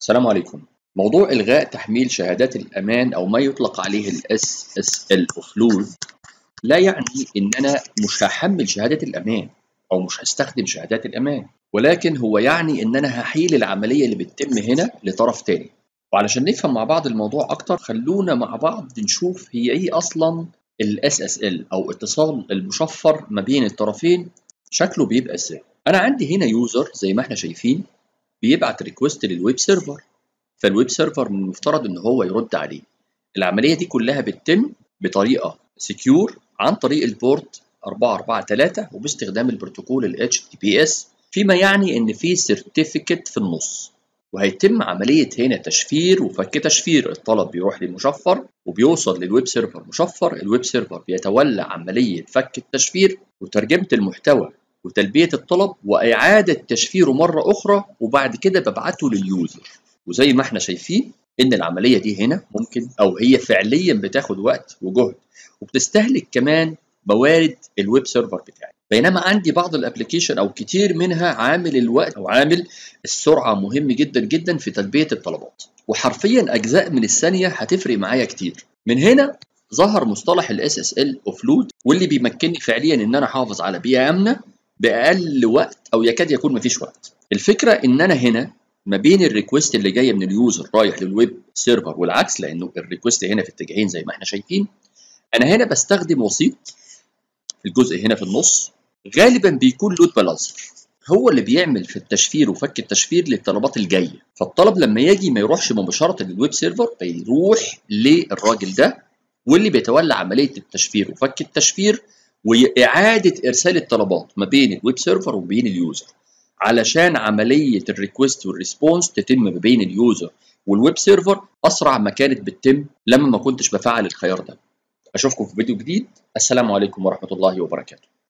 السلام عليكم موضوع إلغاء تحميل شهادات الأمان أو ما يطلق عليه ال SSL offload لا يعني إن أنا مش هحمل شهادة الأمان أو مش هستخدم شهادات الأمان ولكن هو يعني إن أنا هحيل العملية اللي بتتم هنا لطرف تاني وعلشان نفهم مع بعض الموضوع أكتر خلونا مع بعض نشوف هي إيه أصلا ال SSL أو اتصال المشفر ما بين الطرفين شكله بيبقى إزاي أنا عندي هنا يوزر زي ما إحنا شايفين بيبعت ريكوست للويب سيرفر فالويب سيرفر من المفترض ان هو يرد عليه العمليه دي كلها بتتم بطريقه سكيور عن طريق البورت 443 وباستخدام البروتوكول ال HTTPS فيما يعني ان في سيرتيفيكت في النص وهيتم عملية هنا تشفير وفك تشفير الطلب بيروح للمشفر وبيوصل للويب سيرفر مشفر الويب سيرفر بيتولى عملية فك التشفير وترجمة المحتوى وتلبية الطلب وإعادة تشفيره مرة أخرى وبعد كده ببعته لليوزر وزي ما احنا شايفين إن العملية دي هنا ممكن أو هي فعليا بتاخد وقت وجهد وبتستهلك كمان موارد الويب سيرفر بتاعي بينما عندي بعض الابلكيشن او كتير منها عامل الوقت او عامل السرعه مهم جدا جدا في تلبيه الطلبات وحرفيا اجزاء من الثانيه هتفرق معايا كتير من هنا ظهر مصطلح الاس اس ال اوفلود واللي بيمكنني فعليا ان انا احافظ على بيئه امنه باقل وقت او يكاد يكون مفيش وقت الفكره ان انا هنا ما بين الريكوست اللي جايه من اليوزر رايح للويب سيرفر والعكس لانه الريكوست هنا في اتجاهين زي ما احنا شايفين انا هنا بستخدم وسيط في الجزء هنا في النص غالبا بيكون لود بالانسر هو اللي بيعمل في التشفير وفك التشفير للطلبات الجايه فالطلب لما يجي ما يروحش مباشره للويب سيرفر بيروح للراجل ده واللي بيتولى عمليه التشفير وفك التشفير واعاده ارسال الطلبات ما بين الويب سيرفر وبين اليوزر علشان عمليه الريكوست والريسبونس تتم ما بين اليوزر والويب سيرفر اسرع ما كانت بتتم لما ما كنتش بفعل الخيار ده اشوفكم في فيديو جديد السلام عليكم ورحمه الله وبركاته